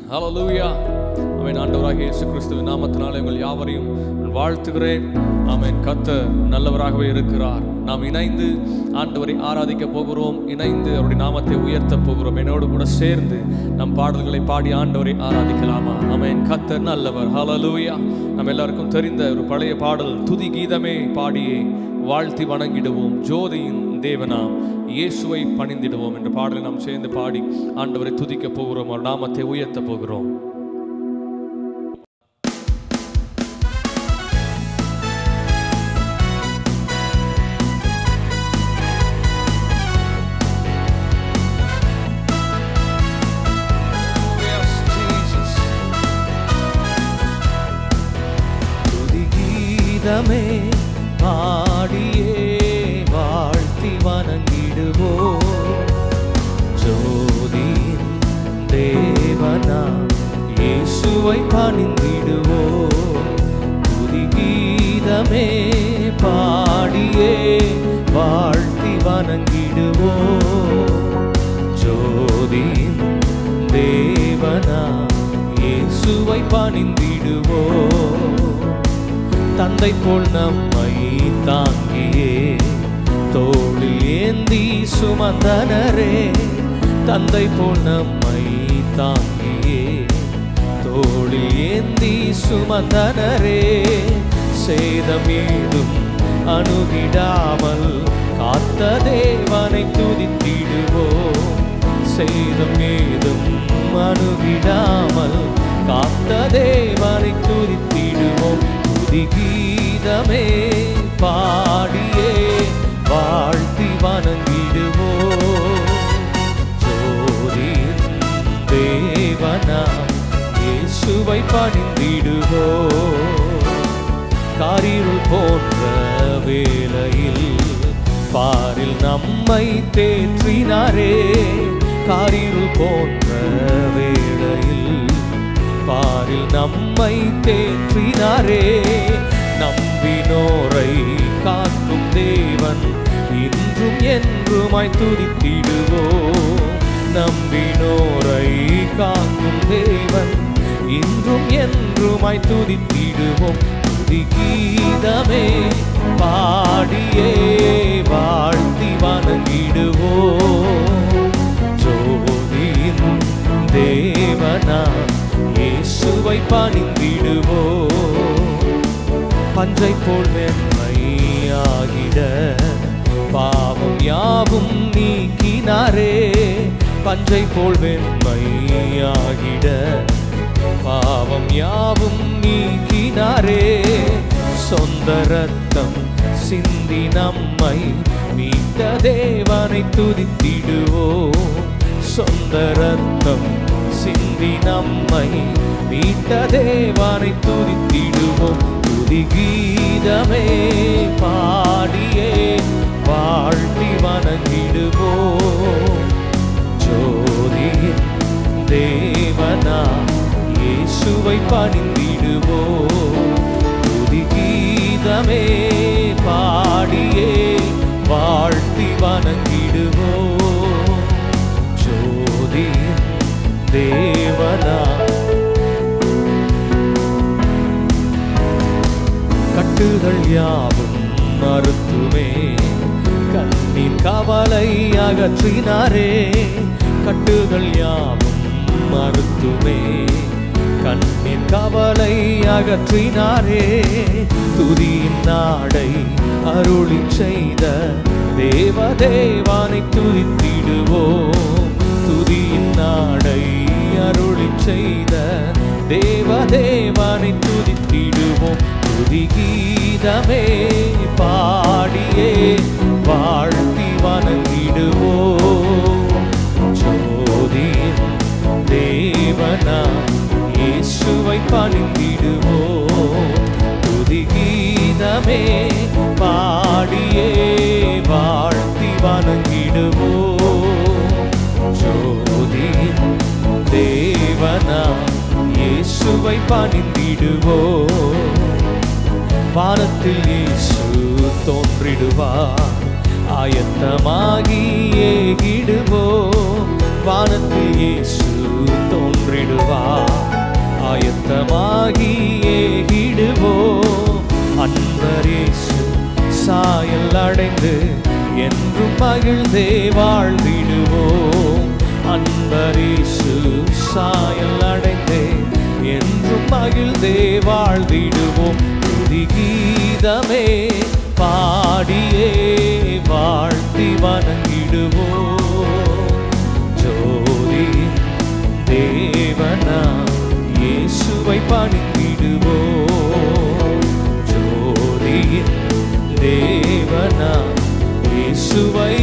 ஹalleluya ஆமென் ஆண்டவராக இயேசு கிறிஸ்துவின் நாமத்தினாலே உங்கள் யாவரையும் நான் வாழ்த்துகிறேன் ஆமென் கர்த்தர் நல்லவராகவே இருக்கிறார் நாம் இணைந்து ஆண்டவரை ஆராதிக்க போகிறோம் இணைந்து அவருடைய நாமத்தை உயர்த்த போகிறோம் என்னோடு கூட சேர்ந்து நம் பாடல்களை பாடி ஆண்டவரை ஆராதிக்கலாமா ஆமென் கர்த்தர் நல்லவர் ஹalleluya நம்ம எல்லாருக்கும் தெரிந்த ஒரு பழைய பாடல் துதி கீதமே பாடியே வாழ்த்தி வணங்கிடுவோம் ஜோதியின் தேவனாம் இயேசுவை பணிந்திடுவோம் என்ற பாடலை நாம் சேர்ந்து பாடி ஆண்டவரை துதிக்க போகிறோம் அவர் நாமத்தை உயர்த்த போகிறோம் துதிகீதமே பாடியே வாழ்த்தி வணங்கிடுவோம் ஜோதியின் தேவனா இயேசுவை பணிந்திடுவோம் துதிகீதமே பாடியே வாழ்த்தி வணங்கிடுவோம் ஜோதியின் தேவனா இயேசுவை பணிந்திடுவோம் தந்தை போல் நம்மை தாங்கியே தோளில் ஏந்தி சுமந்தனரே தந்தை போல் நம்மை தாங்கியே தோளில் ஏந்தி சுமந்தனரே சேதம் ஏதும் அணுகிடாமல் காத்த தேவனை துதித்திடுவோம் சேதம் ஏதும் அணுகிடாமல் காத்த தேவனை துதித்திடுவோம் துதிகீதமே பாடியே வாழ்த்தி வணங்கிடுவோம் ஜோதியின் தேவனா இயேசுவை பணிந்திடுவோம் காரிருள் போன்ற வேளையில் பாரில் நம்மை தேற்றினாரே காரிருள் போன்ற வேளையில் பாரில் நம்மை தேற்றினாரே நம்பினோரை காக்கும் தேவன் இன்றும் என்றுமாய் துதித்திடுவோம் நம்பினோரை காக்கும் தேவன் இன்றும் என்றுமாய் துதித்திடுவோம் துதிகீதமே பாடியே வாழ்த்தி வணங்கிடுவோம் ஜோதியின் தேவனா இயேசுவை பணிந்திடுவோம் பஞ்சை போல் வெண்மையாகிட பாவம் யாவும் நீக்கினாரே பஞ்சை போல் வெண்மையாகிட பாவம் யாவும் நீக்கினாரே சொந்த ரத்தம் சிந்தி நம்மை மீட்ட தேவனை துதித்திடுவோம் சொந்த ரத்தம் சிந்தி நம்மை மீட்ட தேவனை துதித்திடுவோம் துதிகீதமே பாடியே வாழ்த்தி வணங்கிடுவோம் ஜோதியின் தேவனா இயேசுவை பணிந்திடுவோம் துதிகீதமே பாடியே வாழ்த்தி வணங்கிடுவோம் ஜோதியின் தேவனா கட்டுகள் யாவும் மறுத்துமே கண்ணீர் கவலை அகற்றினாரே கட்டுகள் யாவும் மறுத்துமே கண்ணீர் கவலை அகற்றினாரே துதியின் நாடை அருளி செய்த தேவதேவானை துதித்திடுவோம் துதியின் நாடை அருளி செய்த தேவதேவானை துதித்திடுவோம் துதிகீதமே பாடியே வாழ்த்தி வணங்கிடுவோம் ஜோதியின் தேவனா இயேசுவை பணிந்திடுவோம் துதிகீதமே பாடியே வாழ்த்தி வணங்கிடுவோம் ஜோதியின் தேவனா இயேசுவை பணிந்திடுவோம் வானத்தில் இயேசு தோன்றிடுவார் ஆயத்தமாகி ஏகிடுவோம் வானத்தில் இயேசு தோன்றிடுவார் ஏகிடுவோம் அன்பரேசு சாயல் அடைந்து என்றும் மகிழ்ந்தே வாழ்ந்திடுவோம் அன்பரேசு சாயல் அடைந்தே என்றும் மகிழ்ந்தே வாழ்ந்திடுவோம் துதி கீதமே பாடியே வாழ்த்தி வணங்கிடுவோம் ஜோதி தேவனா இயேசுவை பணிந்திடுவோம் ஜோதியின் தேவனா இயேசுவை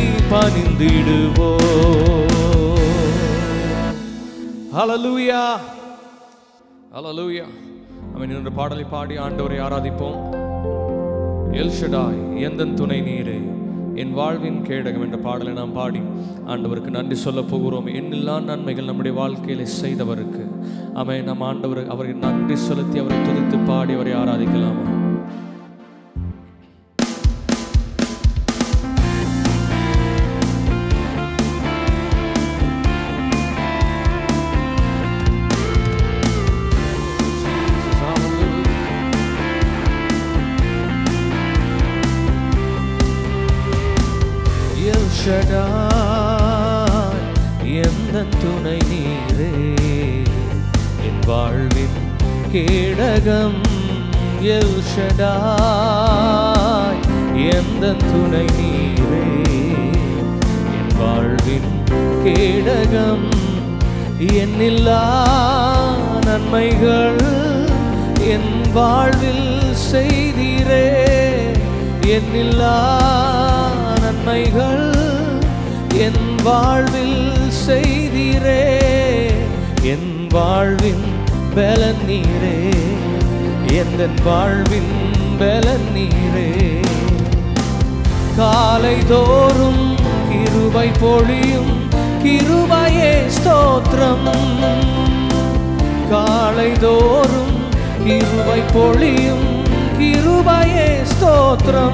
பணிந்திடுவோம் ஹalleluya ஹalleluya அவன் இந்த பாடலை பாடி ஆண்டவரை ஆராதிப்போம் எல்ஷடாய் எந்தன் துணை நீரே என் வாழ்வின் கேடகம் என்ற பாடலை நாம் பாடி ஆண்டவருக்கு நன்றி சொல்ல போகிறோம் எண்ணில்லா நன்மைகள் நம்முடைய வாழ்க்கையில செய்தவருக்கு அவன் நம் ஆண்டவர் அவருக்கு நன்றி செலுத்தி அவரை துதித்து பாடி அவரை ஆராதிக்கலாமா எல் ஷடாய் எந்தன் துணை நீரே என் வாழ்வின் கேடகம் எல் ஷடாய் எந்தன் துணை நீரே என் வாழ்வின் கேடகம் என்னில்லா நன்மைகள் என் வாழ்வில் செய்தீரே என்னில்லா நன்மைகள் என் வாழ்வில் செய்தீரே என் வாழ்வின் பலன் நீரே எந்த வாழ்வின் பலன் நீரே காலை தோறும் கிருபை பொழியும் கிருபையே ஸ்தோத்திரம் காலை தோறும் கிருபை பொழியும் கிருபையே ஸ்தோத்திரம்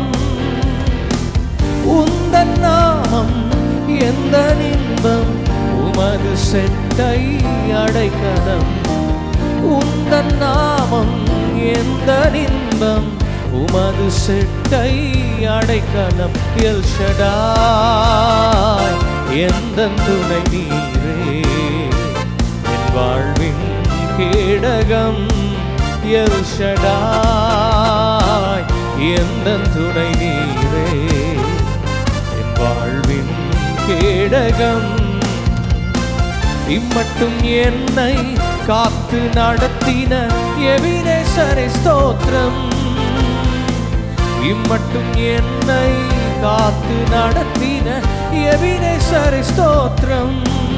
உந்தன் நாமம் எந்த இன்பம் உமது செட்டை அடைக்கலம் உந்தன் நாமம் எந்த இன்பம் உமது செட்டை அடைக்கலம் எல் ஷடாய் எந்த துணை நீரே என் வாழ்வின் கேடகம் எல் ஷடாய் எந்த துணை நீரே என் வாழ்வின் கேடகம் இம்மட்டும் என்னை காத்து நடத்தின எவினேசரை ஸ்தோத்திரம் இம்மட்டும் என்னை காத்து நடத்தின எவினேசரை ஸ்தோத்திரம்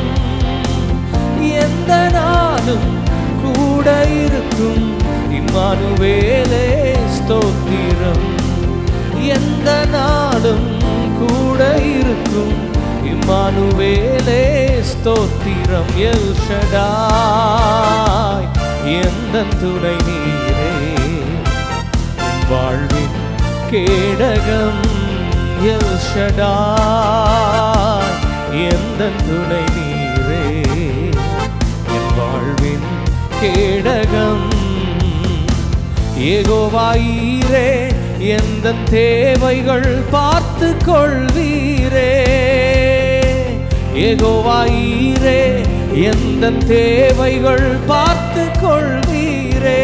எந்த நாளும் கூட இருக்கும் இம்மானுவேலே ஸ்தோத்திரம் எந்த நாளும் கூட இருக்கும் இம்மானுவேலே ஸ்தோத்திரம் எல் ஷடாய் எந்த துணை நீரே என் வாழ்வின் கேடகம் எல் ஷடாய் எந்த துணை நீரே என் வாழ்வின் கேடகம் ஏகோவாயிரே எந்த தேவைகள் பார்த்து கொள்வீரே ஏகோவாயிரே எந்த தேவைகள் பார்த்து கொள்வீரே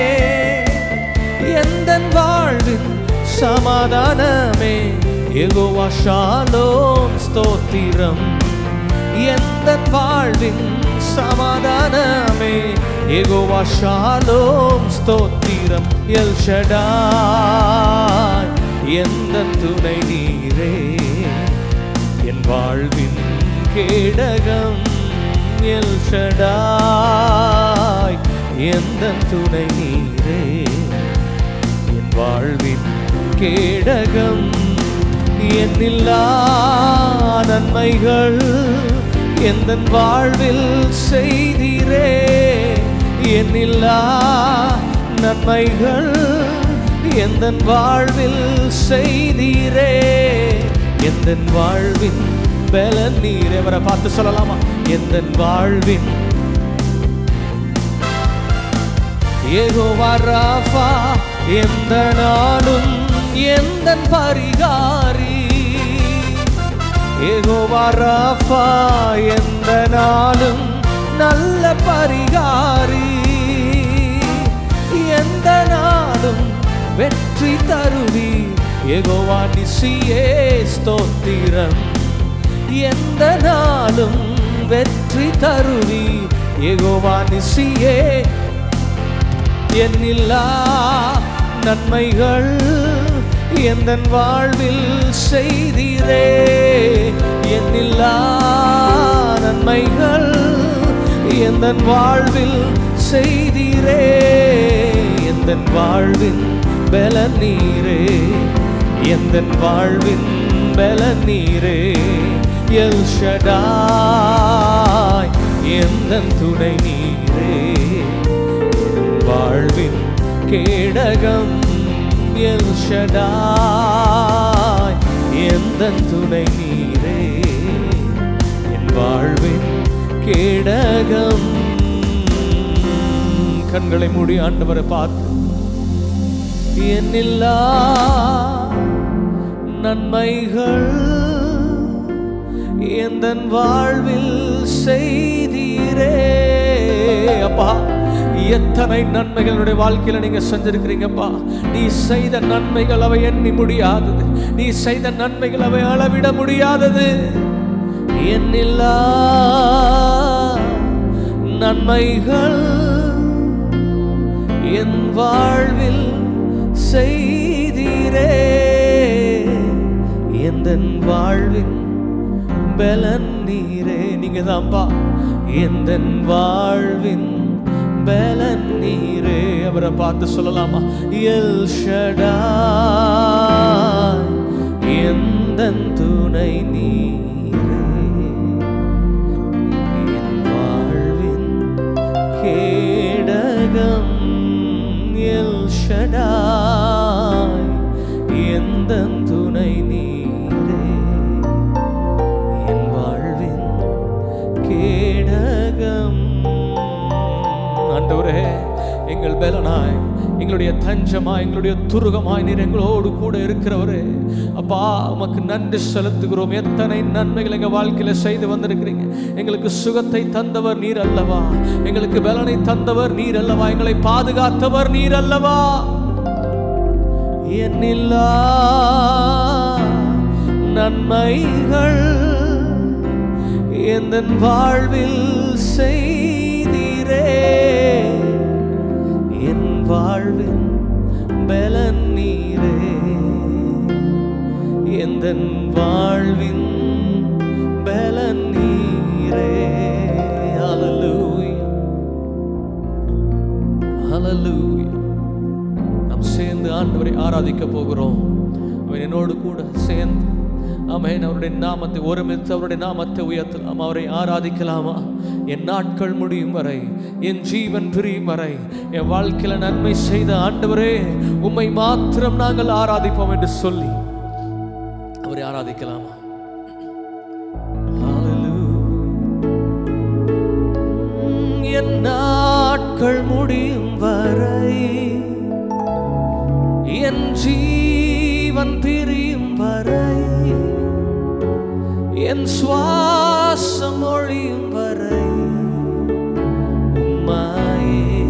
எந்த வாழ்வின் சமாதானமே எகோவா ஷாலோம் ஸ்தோத்திரம் எந்த வாழ்வின் சமாதானமே எகோவா ஷாலோம் ஸ்தோத்திரம் எல் ஷடாய் எந்த துணை நீரே என் வாழ்வின் கேடகம் எல் ஷடாய் எந்த துணை நீரே என் வாழ்வின் கேடகம் என்னில்லா நன்மைகள் எந்த வாழ்வில் செய்தீரே என்னில்லா நன்மைகள் எந்த வாழ்வில் செய்தீரே எந்த வாழ்வின் பலன் நீர் அவரை பார்த்து சொல்லலாமா எந்த வாழ்வின் ஏகோவா ராஃபா எந்த நாளும் எந்த பரிகாரி ஏகோவா ராஃபா எந்த நாளும் நல்ல பரிகாரி எந்த நாளும் வெற்றி தருவி ஏகோவா நிசியே ஸ்தோத்திரம் எந்த நாளும் வெற்றி தருவி ஏகோவா நிசியே என்னில்லா நன்மைகள் எந்த வாழ்வில் செய்தீரே என்னில்லா நன்மைகள் எந்த வாழ்வில் செய்தீரே எந்த வாழ்வின் பல நீரே எந்த வாழ்வின் பல நீரே எல் ஷடாய் எந்த துணை நீரே வாழ்வின் கேடகம் எல் ஷடாய் எந்த துணை நீரே என் வாழ்வின் கேடகம் கண்களை மூடி ஆண்டவரை பார்த்து என்னில்லா நன்மைகள் எந்த வாழ்வில் செய்தீரே அப்பா எத்தனை நன்மைகளுடைய வாழ்க்கையில நீங்க செஞ்சிருக்கிறீங்கப்பா நீ செய்த நன்மைகள் அவை எண்ணி முடியாதது நீ செய்த நன்மைகள் அவை அளவிட முடியாதது என்னில்லா நன்மைகள் என் வாழ்வில் செய்தீரே எந்த வாழ்வின் பலன் நீரே நீங்க தான்ப்பா எந்த வாழ்வின் பலன் நீரே அவரை பார்த்து சொல்லலாமா எல் ஷடாய் எந்த துணை நீரே என் வாழ்வின் கேடகம் எல் ஷடாய் எந்த துணை நீரே என் வாழ்வின் கேடகம் ஆண்டவரே எங்கள் பலனாய் எங்களுடைய தஞ்சமாய் எங்களுடைய துருகமாய் நீர் எங்களோடு கூட இருக்கிறவரே அப்பா உமக்கு நன்றி செலுத்துகிறோம் எத்தனை நன்மைகள் எங்க வாழ்க்கையில செய்து வந்திருக்கிறீங்க எங்களுக்கு சுகத்தை தந்தவர் நீர் அல்லவா எங்களுக்கு பலனை தந்தவர் நீர் அல்லவா எங்களை பாதுகாத்தவர் நீர் அல்லவா என்னில்லா நன்மைகள் எந்த வாழ்வில் செய்தீரே என் வாழ்வின் பலன் நீரே எந்த வாழ்வின் பலன் நீரே Hallelujah. Hallelujah. நாம் சேர்ந்து ஆண்டவரை ஆராதிக்க போகிறோம் அவன் என்னோடு கூட சேர்ந்து ஆமென் அவருடைய நாமத்தை ஒருமித்து அவருடைய நாமத்தை உயர்த்தலாம் அவரை ஆராதிக்கலாமா என் நாட்கள் முடியும் வரை என் ஜீவன் பிரியும் வரை என் வாழ்க்கையில நன்மை செய்த ஆண்டவரே உம்மை மாத்திரம் நாங்கள் ஆராதிப்போம் என்று சொல்லி அவரை ஆராதிக்கலாமா Hallelujah. என் நாட்கள் முடியும் வரை என் ஜீவன் பிரியும் வரை என் சுவாசம் ஒழியும் வரை உம்மாயே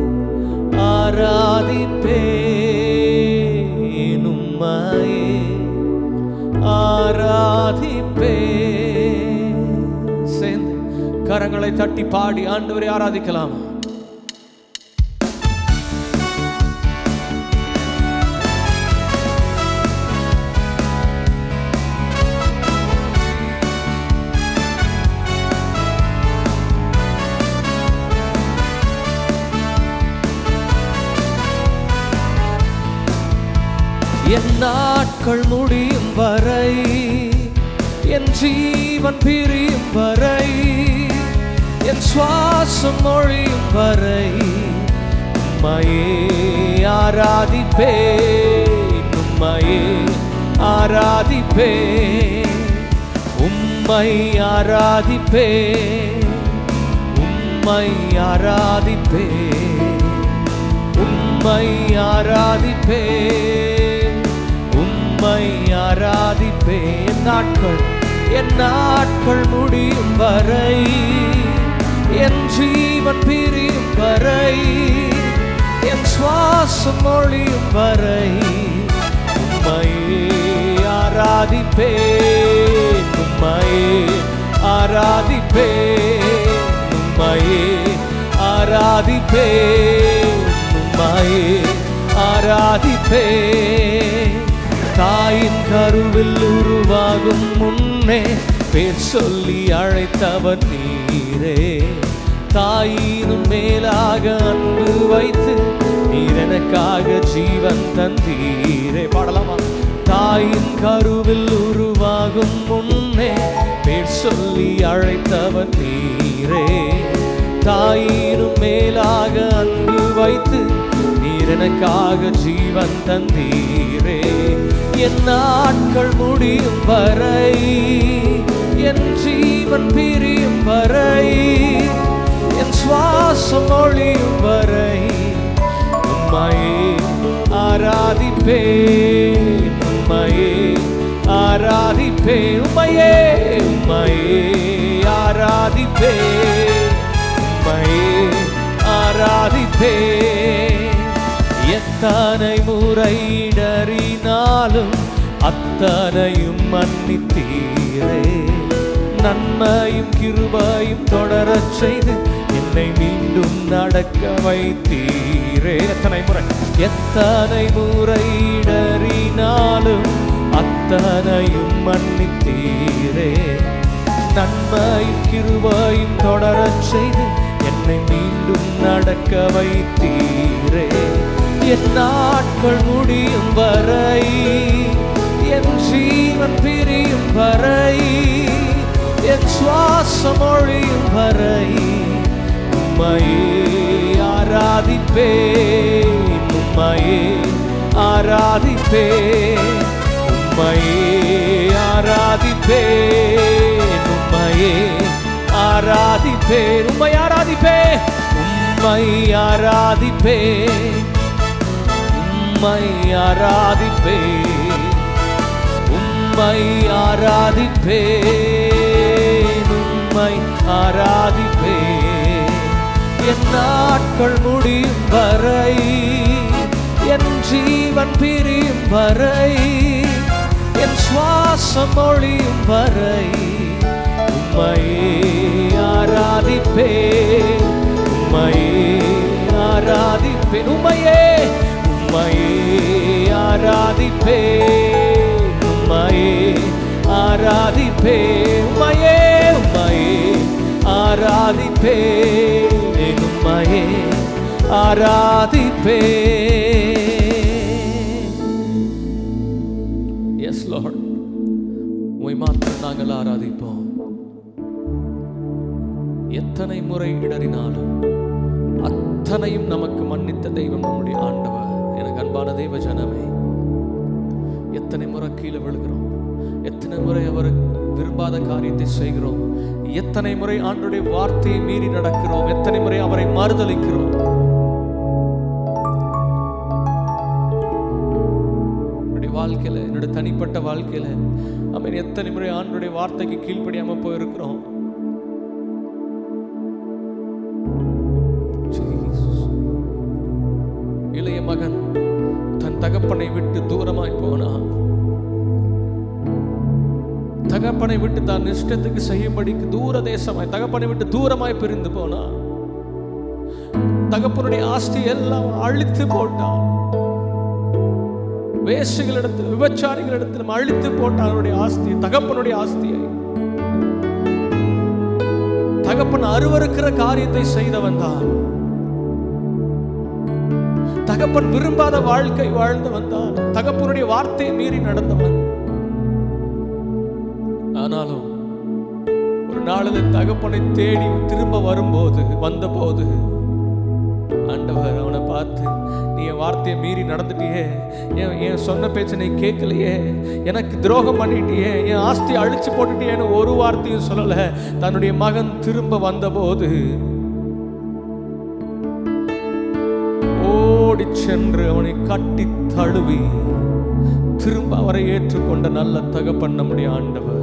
ஆராதிப்பேன் உம்மாயே ஆராதிப்பேன் சேர்ந்து கரங்களை தட்டி பாடி ஆண்டவரை ஆராதிக்கலாம் என் நாட்கள் முடியும் வரை என் ஜீவன் பிரியும் வரை என் சுவாசம் ஒழியும் வரை உம்மையே ஆராதிப்பேன் உம்மையே ஆராதிப்பேன் உம்மை ஆராதிப்பேன் உம்மை ஆராதிப்பேன் உம்மை ஆராதிப்பேன் உம்மை ஆராதிப்பேன் என் நாட்கள் என் நாட்கள் முடியும் வரை என் ஜீவன் பிரியும் வரை என் சுவாசம் ஒழியும் வரை உம்மையே ஆராதிப்பேன் உம்மையே ஆராதிப்பேன் உம்மையே ஆராதிப்பேன் உம்மையே ஆராதிப்பேன் தாயின் கருவில் உருவாகும் முன்னே பேர் சொல்லி அழைத்தவர் நீரே தாயினும் மேலாக அன்பு வைத்து நீர் எனக்காக ஜீவன் தந்தீரே பாடலாமா தாயின் கருவில் உருவாகும் முன்னே பேர் சொல்லி அழைத்தவர் நீரே தாயினும் மேலாக அன்பு வைத்து நீர் எனக்காக ஜீவன் தந்தீரே என் நாட்கள் முடியும் வரை என் ஜீவன் பிரியும் வரை என் சுவாசம் ஒழியும் வரை உம்மையே ஆராதிப்பேன் உம்மையே ஆராதிப்பேன் உம்மையே உம்மையே ஆராதிப்பேன் உம்மையே ஆராதிப்பேன் எத்தனை முறையிடறினாலும் அத்தனையும் மன்னித்தீரே நன்மையும் கிருபையும் தொடரச் செய்து என்னை மீண்டும் நடக்க வைத்தீரே எத்தனை முறை எத்தனை முறையிடறினாலும் அத்தனையும் மன்னித்தீரே நன்மையும் கிருபையும் தொடரச் செய்து என்னை மீண்டும் நடக்க வைத்தீரே என் நாட்கள் முடியும் வரை என் ஜீவன் பிரியும் வரை என் சுவாசம் ஒழியும் வரை உம்மையே ஆராதிப்பேன் உம்மையே ஆராதிப்பேன் உம்மையே ஆராதிப்பேன் உம்மையே ஆராதிப்பேன் உம்மை ஆராதிப்பேன் உம்மை ஆராதிப்பேன் உம்மை ஆராதிப்பேன் உம்மை ஆராதிப்பேன் உம்மை ஆராதிப்பேன் என் நாட்கள் முடியும் வரை என் ஜீவன் பிரியும் வரை என் சுவாசம் ஒழியும் வரை உம்மையே ஆராதிப்பேன் உம்மையே ஆராதிப்பேன் உம்மையே உம்மையே ஆராதிப்பேன் உம்மையே ஆராதிப்பேன் உம்மையே உம்மையே ஆராதிப்பேன் உம்மையே ஆராதிப்பேன் எஸ் லார்ட் உம்மை மாத்திரம் நாங்கள் ஆராதிப்போம் எத்தனை முறை இடறினாலும் அத்தனையும் நமக்கு மன்னித்த தெய்வம் நம்முடைய ஆண்டவர் எனக்கு அன்பான தெய்வ ஜனமே எத்தனை முறை கீழே விழுகிறோம் எத்தனை முறை அவர் விரும்பாத காரியத்தை செய்கிறோம் எத்தனை முறை ஆண்டுடைய வார்த்தையை மீறி நடக்கிறோம் எத்தனை முறை அவரை மறுதலிக்கிறோம் என்னுடைய வாழ்க்கையில என்னுடைய தனிப்பட்ட வாழ்க்கையில அவன் எத்தனை முறை ஆண்டுடைய வார்த்தைக்கு கீழ்ப்படியாம போயிருக்கிறோம் Jesus. இளைய மகன் தன் தகப்பனை விட்டு தூரமாய் போனான் தகப்பனை விட்டு தான் இஷ்டத்துக்கு செய்யும்படிக்கு தூர தேசமாய் தகப்பனை விட்டு தூரமாய் பிரிந்து போனான் தகப்பனுடைய ஆஸ்தி எல்லாம் அழித்து போட்டான் வேசுகளிடத்தில் விபச்சாரிகளிடத்தில் அழித்து போட்டான் அவருடைய ஆஸ்தியை தகப்பனுடைய ஆஸ்தியை தகப்பன் அருவருக்கிற காரியத்தை செய்தவன் தான் தகப்பன் விரும்பாத வாழ்க்கை வாழ்ந்து வந்தான் தகப்பனுடைய வார்த்தையை மீறி நடந்தவன் ஆனாலும் ஒரு நாளில் தகப்பனை தேடி திரும்ப வரும்போது வந்தபோது ஆண்டவர் அவனை பார்த்து நீ என் வார்த்தையை மீறி நடந்துட்டியே என் என் சொன்ன பேச்சை நீ கேட்கலையே எனக்கு துரோகம் பண்ணிட்டியே என் ஆஸ்தியை அழிச்சு போட்டுட்டியேன்னு ஒரு வார்த்தையும் சொல்லலை தன்னுடைய மகன் திரும்ப வந்தபோது ஓடி ஓடி சென்று அவனை கட்டி தழுவி திரும்ப அவரை ஏற்றுக்கொண்ட நல்ல தகப்பன் நம்முடைய ஆண்டவர்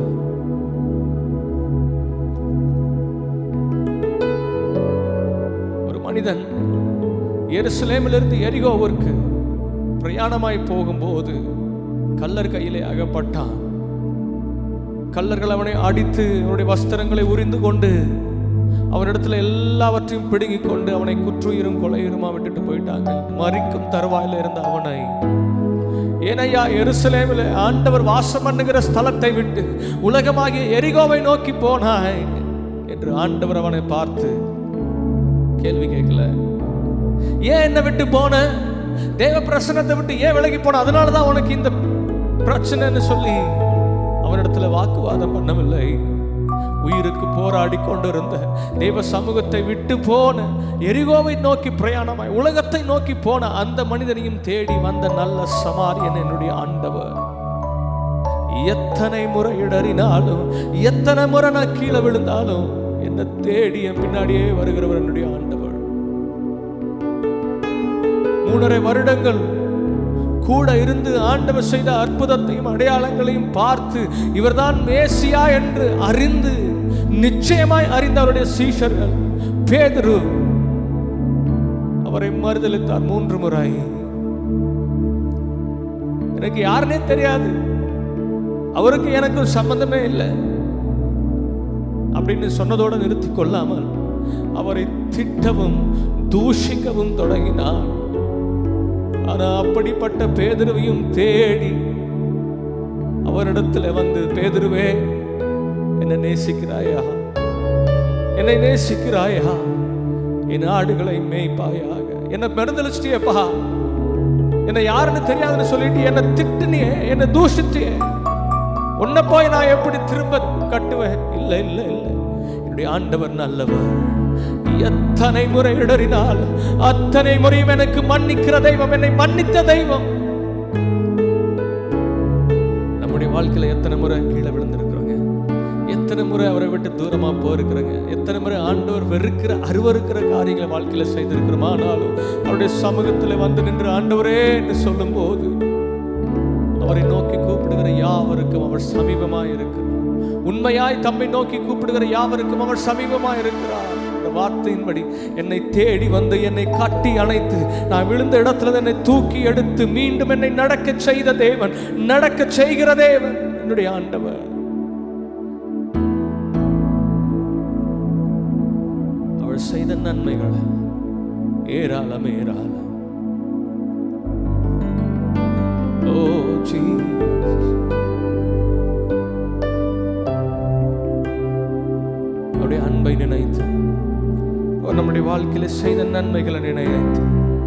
ஒரு மனிதன் எருசலேமிலிருந்து எரிகோவிற்கு பிரயாணமாய் போகும்போது கல்லர் கையிலே அகப்பட்டான் கல்லர்கள் அவனை அடித்து அவனுடைய வஸ்திரங்களை உரிந்து கொண்டு அவனிடத்துல எல்லாவற்றையும் பிடுங்கிக் கொண்டு அவனை குற்றுயிரும் கொலையுருமா விட்டுட்டு போயிட்டாங்க மறிக்கும் தருவாயில இருந்த அவனை ஏனையா எருசலேமில் ஆண்டவர் வாசம் பண்ணுகிற ஸ்தலத்தை விட்டு உலகமாகிய எரிகோவை நோக்கி போனாய் என்று ஆண்டவர் அவனை பார்த்து கேள்வி கேட்கல ஏன் என்னை விட்டு போன தேவ பிரசனத்தை விட்டு ஏன் விலகி போன அதனால தான் உனக்கு இந்த பிரச்சனைன்னு சொல்லி அவனிடத்துல வாக்குவாதம் பண்ணவில்லை உயிருக்கு போராடி கொண்டிருந்த தேவ சமூகத்தை விட்டு போன எரிகோவை நோக்கி பிரயாணமாய் உலகத்தை நோக்கி போன அந்த மனிதனையும் தேடி வந்த நல்ல சமாரியன் என்னுடைய ஆண்டவர் எத்தனை முறை இடறினாலும் எத்தனை முறை நான் கீழே விழுந்தாலும் என்ன தேடி என் பின்னாடியே வருகிறவர் என்னுடைய ஆண்டவர் மூணரை வருடங்கள் கூட இருந்து ஆண்டவர் செய்த அற்புதத்தையும் அடையாளங்களையும் பார்த்து இவர்தான் மேசியா என்று அறிந்து நிச்சயமாய் அறிந்த அவருடைய சீஷர்கள் பேதுரு அவரை மறுதளித்தார் மூன்று முறை எனக்கு யாருனே தெரியாது அவருக்கு எனக்கு சம்பந்தமே இல்லை அப்படின்னு சொன்னதோடு நிறுத்தி கொள்ளாமல் அவரை திட்டவும் தூஷிக்கவும் தொடங்கினார் ஆனா அப்படிப்பட்ட பேதுருவையும் தேடி அவரிடத்துல வந்து பேதுருவே என்னை நேசிக்கிறாயா என்னை நேசிக்கிறாயா என் ஆடுகளை மேய்ப்பாயாக என்னை மறுதளிச்சிட்டியப்பா என்னை யாருன்னு தெரியாதுன்னு சொல்லிட்டு என்னை திட்டுனியே என்னை தூஷித்தியே உன்னை போய் நான் எப்படி திரும்ப கட்டுவேன் இல்லை இல்லை இல்லை என்னுடைய ஆண்டவர் நல்லவர் எத்தனை முறை இடறினாலும் அத்தனை முறையும் எனக்கு மன்னிக்கிற தெய்வம் என்னை மன்னித்த தெய்வம் நம்முடைய வாழ்க்கையில எத்தனை முறை கீழே விழுந்திருக்கிறோங்க எத்தனை முறை அவரை விட்டு தூரமா போயிருக்கிறோங்க எத்தனை முறை ஆண்டவர் வெறுக்கிற அருவருக்கிற காரியங்களை வாழ்க்கையில செய்திருக்கிறோம் ஆனாலும் அவருடைய சமூகத்துல வந்து நின்று ஆண்டவரே என்று சொல்லும் போது அவரை நோக்கி கூப்பிடுகிற யாவருக்கும் அவர் சமீபமாய் இருக்கிறார் உண்மையாய் தம்மை நோக்கி கூப்பிடுகிற யாவருக்கும் அவர் சமீபமாய் இருக்கிறார் இந்த வார்த்தையின்படி என்னை தேடி வந்து என்னை கட்டி அணைத்து நான் விழுந்த இடத்துல என்னை தூக்கி எடுத்து மீண்டும் என்னை நடக்க செய்த தேவன் நடக்க செய்கிற தேவன் என்னுடைய ஆண்டவர் அவள் செய்த நன்மைகள் ஏராளம் ஏராளம் ஓ ஜீசஸ் அவருடைய அன்பை நினைத்து அவர் நம்முடைய வாழ்க்கையில செய்த நன்மைகளை நினைத்து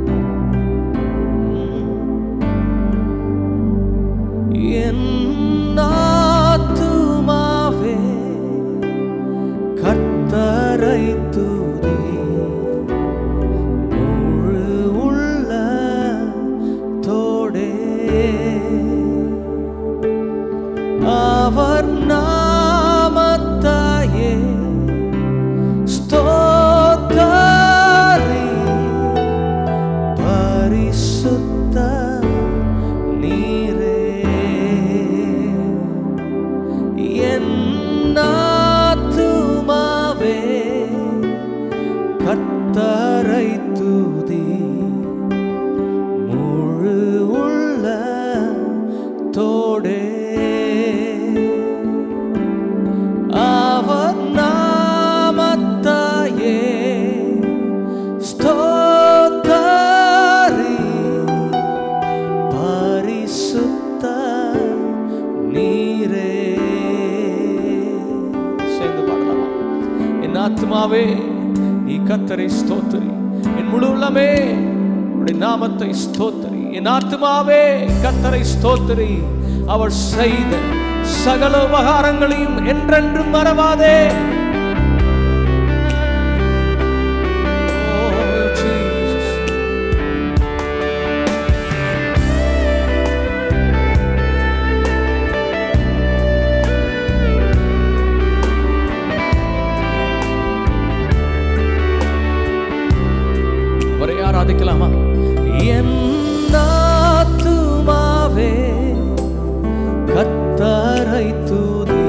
என் ஆத்துமாவே கர்த்தரை துதி முழு உள்ளத்தோடே அவர் நாமத்தாயே ஸ்தோத்தரி பரிசுத்த நீரே என் ஆத்துமாவே கத்தரை துதி முழு உள்ள தோடே அவர் நாமத்தாயே ஸ்தோத்தரி பரிசுத்த நீரே சேர்ந்து பாடலாமா என் ஆத்மாவே நீ கத்தரை ஸ்தோத்தரி என் முழு உள்ளமே உடைய நாமத்தை ஸ்தோத்தரி என் ஆத்மாவே கத்தரை ஸ்தோத்தரி அவர் செய்த சகல உபகாரங்களையும் என்றென்றும் மறவாதே Oh, Jesus. அவரை ஆராதிக்கலாமா என் ஆத்துமாவே கத்தரை தூதி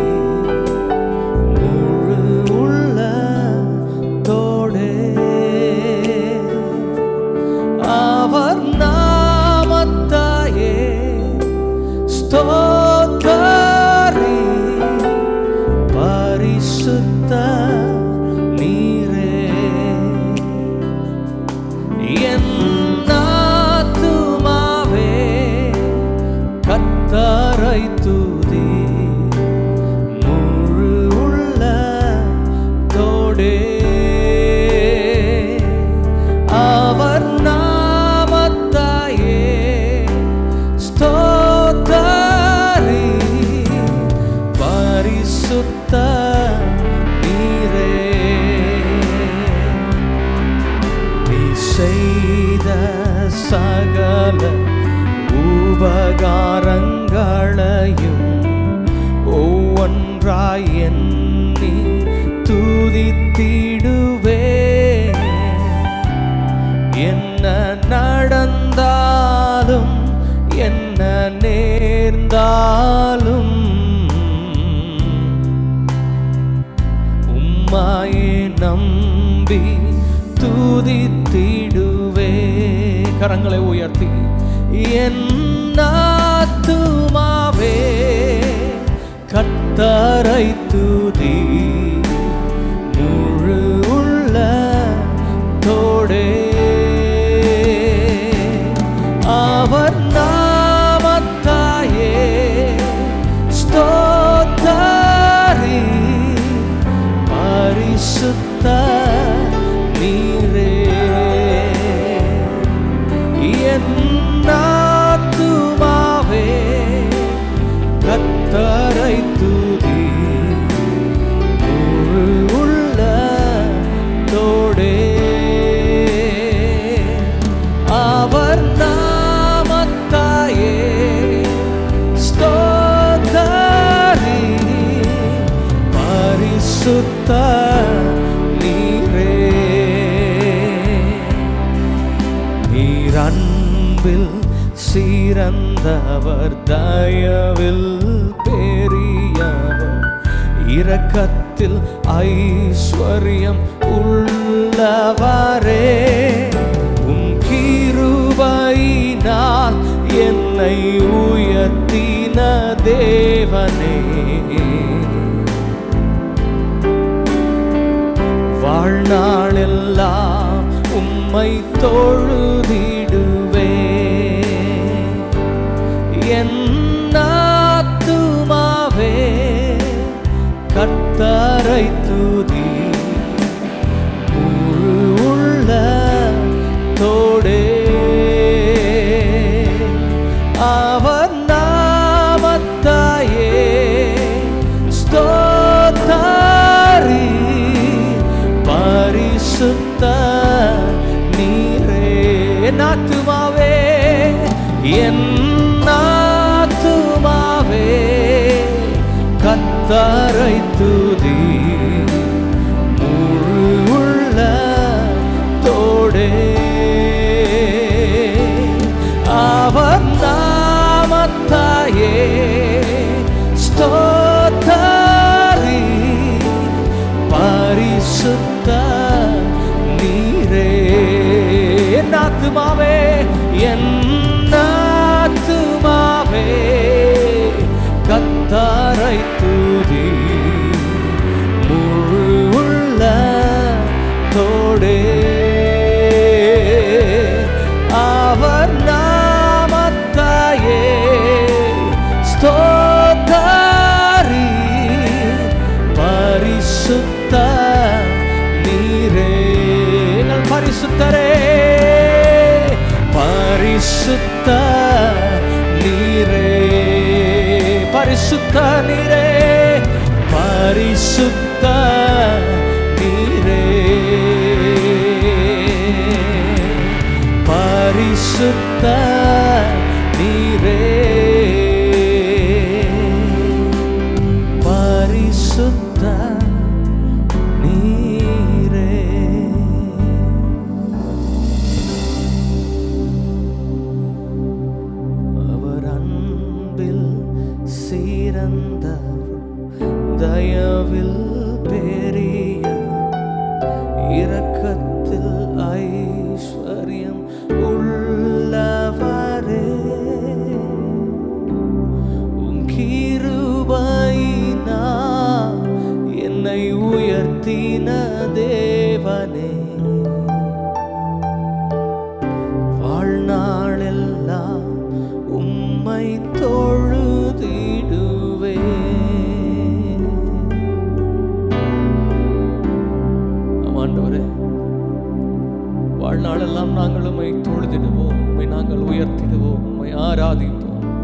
முழு உள்ளத்தோடே அவர் நாமத்தாயே ஸ்தோத்தரி பரிசுத்த நீரே என் ஆத்துமாவே கத்தரை தூதி முழு உள்ளத்தோடே அவர் நாமத்தாயே ஸ்தோத்தரி பரிசுத்த நீரே நீ செய்த சகல உபகாரங்களையும் ஒவ்வொன்றாய் எண்ணி துதித்திடுவே என்ன நடந்தாலும் என்ன நேர்ந்தாலும் உம்மாயே நம்பி துதித்திடுவே கரங்களை உயர்த்தி என் ஆத்துமாவே கத்தரை துதி முழு உள்ளத்தோடே அவர் நாமத்தாயே ஸ்தோத்தரி பரிசுத்த நீரே என் ஆத்துமாவே கத்தரை துதி முழு உள்ளத்தோடே அவர் நாமத்தாயே ஸ்தோத்தரி பரிசுத்த நீரே நீர் அன்பில் சீரந்தவர் தயவில் பெரியவர் இரக்கத்தில் ஐஸ்வர்யம் உள்ளவரே உம் கிருபையினால் என்னை உயர்த்தின தேவனே வாழ்நாளெல்லாம் உம்மை தொழுதிடுவே என் ஆத்துமாவே கர்த்தரை துதி முழு உள்ளத்தோடே அவர் நாமத்தாயே ஸ்தோத்தரி பரிசுத்த நீரே நாத்துமாவே என் நாத்துமாவே கத்தரை துதி முழு உள்ளத்தோடே அவர் நாமத்தாயே ஸ்தோத்தரி பரிசுத்த நீரே என் ஆத்துமாவே என் ஆத்துமாவே கத்தாரை தூதி முழு உள்ளத்தோடே அவர் நாமத்தாயே ஸ்தோத்தரி பரிசுத்த நீரே எங்கள் பரிசுத்தரே பரிசுத்த நீரே பரிசுத்த நீரே பரிசுத்த நீரே பரிசுத்த நீரே பரிசுத்த நீரே தயவில் பெரிய இரக்கத்தில் ஐஸ்வர்யம் உள்ளவரே உம் கிருபையினா என்னை உயர்த்தின தேவனே வாழ்நாளெல்லாம் உம்மை தொழுதிடுவே ஆண்டவரே வாழ்நாளெல்லாம் நாங்கள் உம்மை தொழுதிடுவோம் உம்மை நாங்கள் உயர்த்திடுவோம் உம்மை ஆராதிப்போம்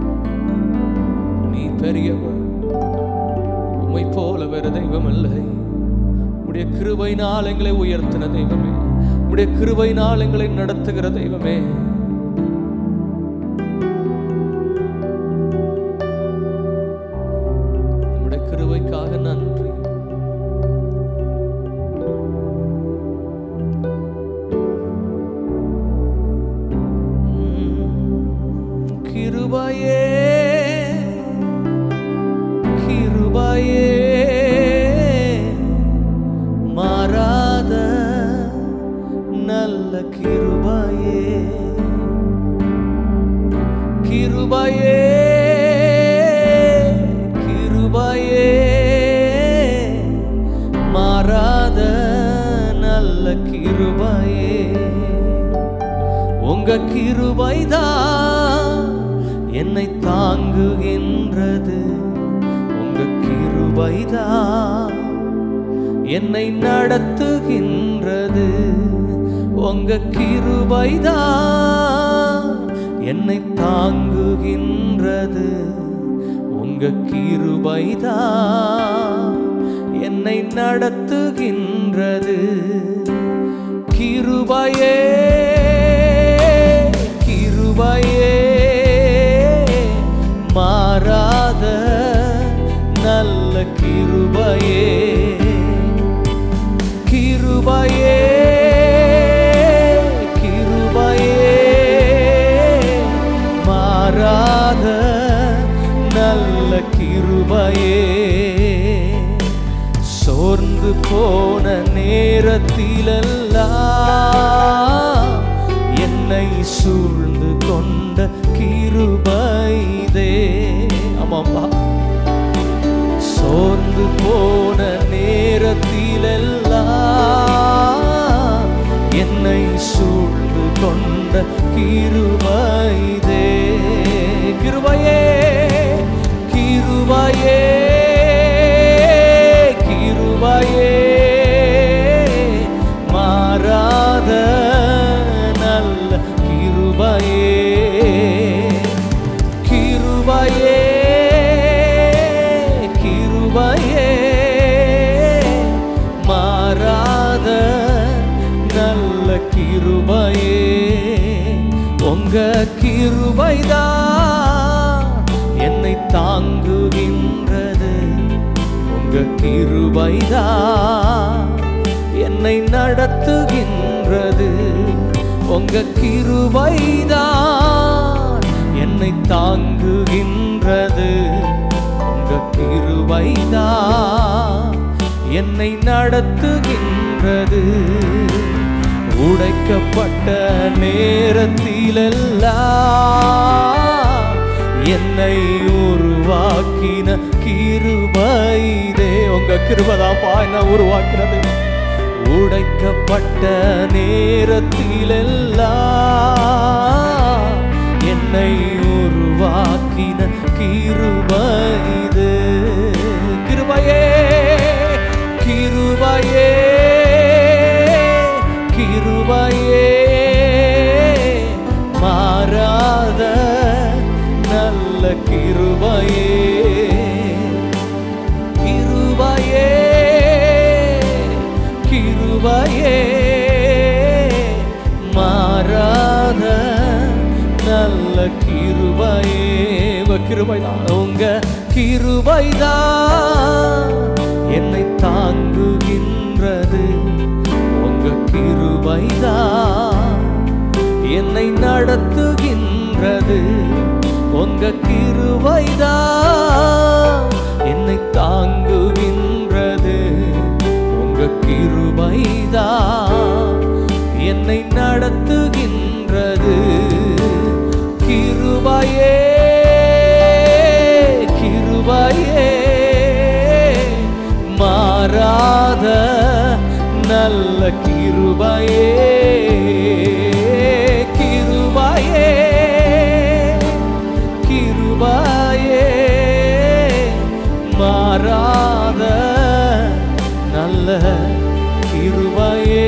நீ பெரியவர் உம்மை போல வேறு தெய்வம் இல்லை உடைய கிருபையினால் எங்களை உயர்த்தின தெய்வமே உடைய கிருபையினால் எங்களை நடத்துகிற தெய்வமே உம்முடைய கிருபைக்காக நன்றி கிருபையே கிருபையே மாறாத நல்ல கிருபையே கிருபையே கிருபையே மாறாத நல்ல கிருபையே உங்க கிருபைதான் என்னை தாங்குகின்றது உங்க கிருபைதான் என்னை நடத்துகின்றது உங்க கிருபைதான் என்னை தாங்குகின்றது உங்க கிருபைதான் என்னை நடத்துகின்றது கிருபையே கிருபையே மாறாத நல்ல கிருபையே கிருபையே கிருபையே மாறாத நல்ல கிருபையே சோர்ந்து போன நேரத்திலெல்லாம் என்னை சூழ்ந்து கொண்ட கிருபைதே ஆமாம்பா சோர்ந்து போன நேரத்திலெல்லாம் என்னை சூழ்ந்து கொண்ட கிருபைதே கிருபையே கிருபையே கிருபையே மாறாத நல்ல கிருபையே கிருபையே கிருபையே மாறாத நல்ல கிருபையே உங்க கிருபைதான் என்னை தாங்குகின்றது உங்க கிருபைதான் என்னை நடத்துகின்றது உங்க கிருபைதான் என்னை தாங்குகின்றது உங்க கிருபைதான் என்னை நடத்துகின்றது உடைக்கப்பட்ட நேரத்திலெல்லாம் என்னை உருவாக்கின கிருபைதே உங்க கிருபதாப்பா என்ன உருவாக்கினது உடைக்கப்பட்ட நேரத்திலெல்லாம் என்னை உருவாக்கின கிருபைது கிருபையே கிருபையே கிருபையே மாறாத நல்ல கிருபையே கிருபையே கிருபையே மாறாத நல்ல கிருபையே உங்க கிருபைதான் உங்க கிருபைதான் என்னை தாங்குகின்றது உங்க கிருபைதான் என்னை நடத்துகின்றது உங்க கிருபைதான் என்னை தாங்குகின்ற என்னை நடத்துகின்றது கிருபையே கிருபையே மாறாத நல்ல கிருபையே கிருபையே கிருபையே மாறாத நல்ல கிருபையே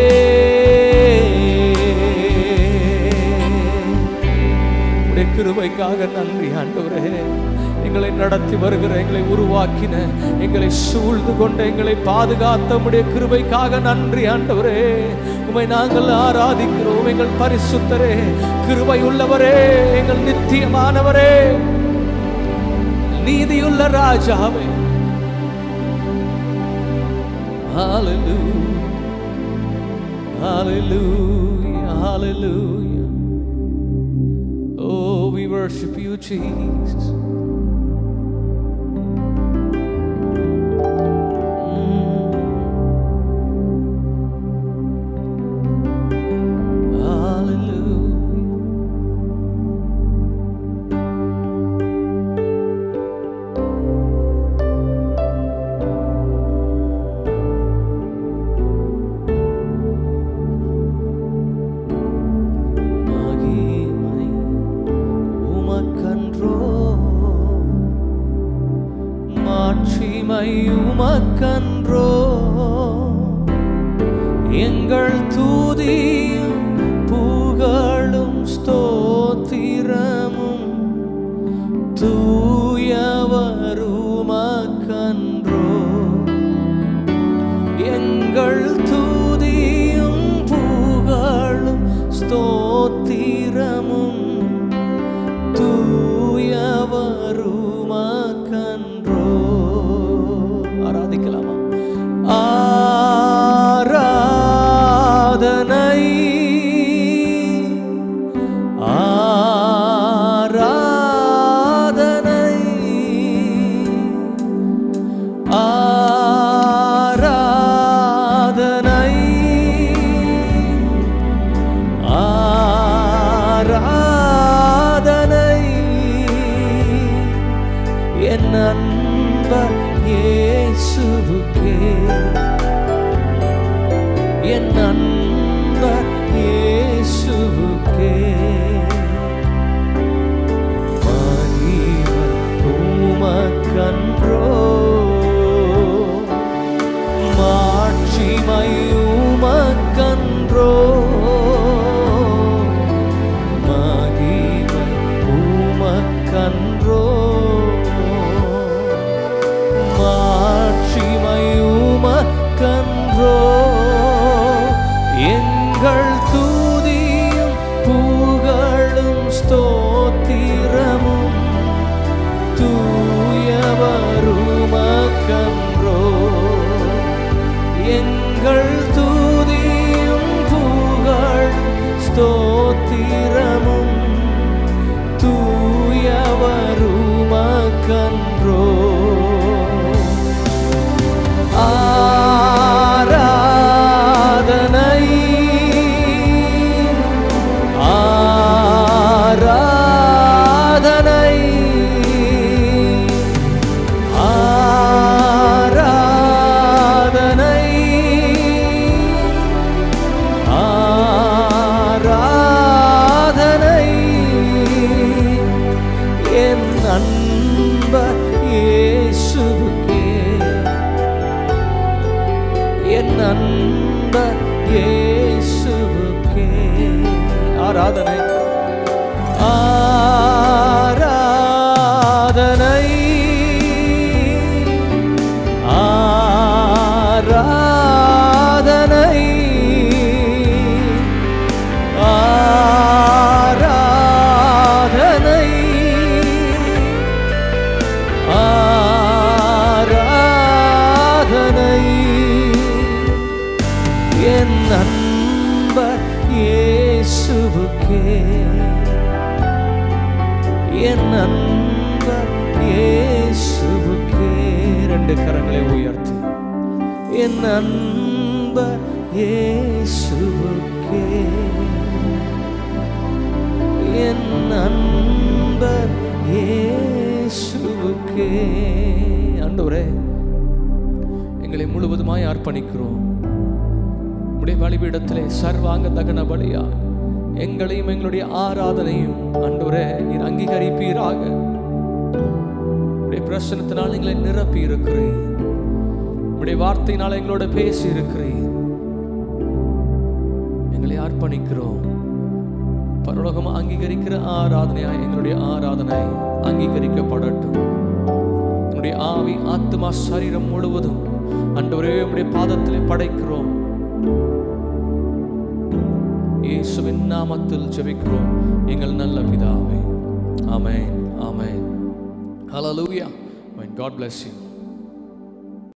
உடைய கிருபைக்காக நன்றி ஆண்டவரே எங்களை நடத்தி வருகிற எங்களை உருவாக்கின எங்களை சூழ்ந்து கொண்ட எங்களை பாதுகாத்த உடைய கிருபைக்காக நன்றி ஆண்டவரே உமை நாங்கள் ஆராதிக்கிறோம் எங்கள் பரிசுத்தரே கிருபை உள்ளவரே எங்கள் நித்தியமானவரே நீதியுள்ள ராஜாவே Hallelujah. Hallelujah. Hallelujah. Oh, we worship you, Jesus. Mm. Hallelujah. மகிமை உமக்கன்றோ மாட்சிமை உமக்கன்றோ எங்கள் தூதியும் புகழும் ஸ்தோத்திரமும் தூயவருமக்கன்றோ எங்கள் துதியும் புகழும் ஸ்தோத்திரமும் தூயவருமக்கன்றோ ஆராதிக்கலாமா ஆராதனை ஆராதனை ஆராதனை ஆராதனை என் அன்பர் இயேசுவுக்கே என் அன்பர் இயேசுவுக்கே மகிமை உமக்கன்றோ மாட்சிமை உமக்கன்றோ மகிமை உமக்கன்றோ மாட்சிமை உமக்கன்றோ எங்கள் தூதியும் புகழும் ஸ்தோத்திரமும் தூயவருமக்கன்றோ எங்கள் தூதியும் புகழ் ஸ்தோத்திரமும் தூயவருமக்கன்றோ ஆராதனை ஆராதனை ஆராதனை ஆராதனை என் அன்ப இயேசுவுக்கே என் அன்ப இயேசுவுக்கே ஆராதனை ஆராதனை ஆராதனை ஆராதனை ஆராதனை என் அன்பர் இயேசுவுக்கே என் அன்பர் இயேசுவுக்கே ரெண்டு கரங்களை உயர்த்தி என் அன்பர் இயேசுவுக்கே என் அன்பர் இயேசுவுக்கே ஆண்டவரே எங்களை முழுவதுமாய் அர்ப்பணிக்கிறோம் உடைய பலிபீடத்திலே சர்வாங்க தகன பலியா எங்களையும் எங்களுடைய ஆராதனையும் ஆண்டவரே நீர் அங்கீகரிப்பீராக உடைய பிரசனத்தினால் எங்களை நிரப்பி இருக்கிறேன் உடைய வார்த்தையினால் எங்களோட பேசி இருக்கிறேன் எங்களை அர்ப்பணிக்கிறோம் பரலோகம் அங்கீகரிக்கிற ஆராதனையாய் எங்களுடைய ஆராதனை அங்கீகரிக்கப்படட்டும் என்னுடைய ஆவி ஆத்மா சரீரம் முழுவதும் அண்டவரே உடைய பாதத்திலே படைக்கிறோம் இயேசுவின் நாமத்தில் ஜெபிக்கிறோம் எங்கள் நல்ல பிதாவே ஆமென் ஆமென் ஹalleluya God bless you